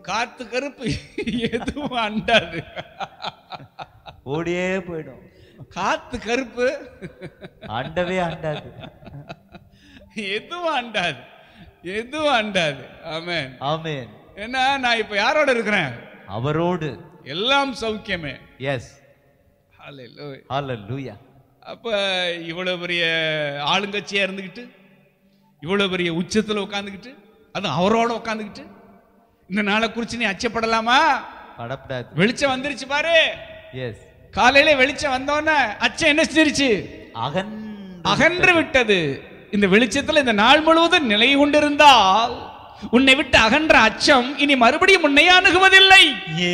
காத்து கருப்பு எதுவும் அண்டாது ஓடியே போயிடும் காத்து கருப்பு அண்டவே அண்டாது எதுவும் அண்டாது எதுவும் அண்டாது ஆமென் ஆமென் ஏன்னா நான் இப்ப யாரோட இருக்கிறேன் அவரோடு எல்லாம் சௌக்கியமே எஸ் ஹalleluya. ஹalleluya அப்ப இவ்வளவு பெரிய ஆளுங்கட்சியா இருந்துகிட்டு இவ்வளவு பெரிய உச்சத்துல உட்காந்துக்கிட்டு அதுவும் அவரோட உட்காந்துக்கிட்டு இந்த நாளை குறிச்சு நீ அச்சப்படலாமா படப்படாது வெளிச்சம் வந்துருச்சு பாரு எஸ் காலையில வெளிச்சம் வந்தோன்னே அச்சம் என்ன செஞ்சிருச்சு அகன் அகன்று விட்டது இந்த வெளிச்சத்துல இந்த நாள் முழுவதும் நிலை கொண்டிருந்தால் உன்னை விட்டு அகன்ற அச்சம் இனி மறுபடியும் உன்னை அணுகுவதில்லை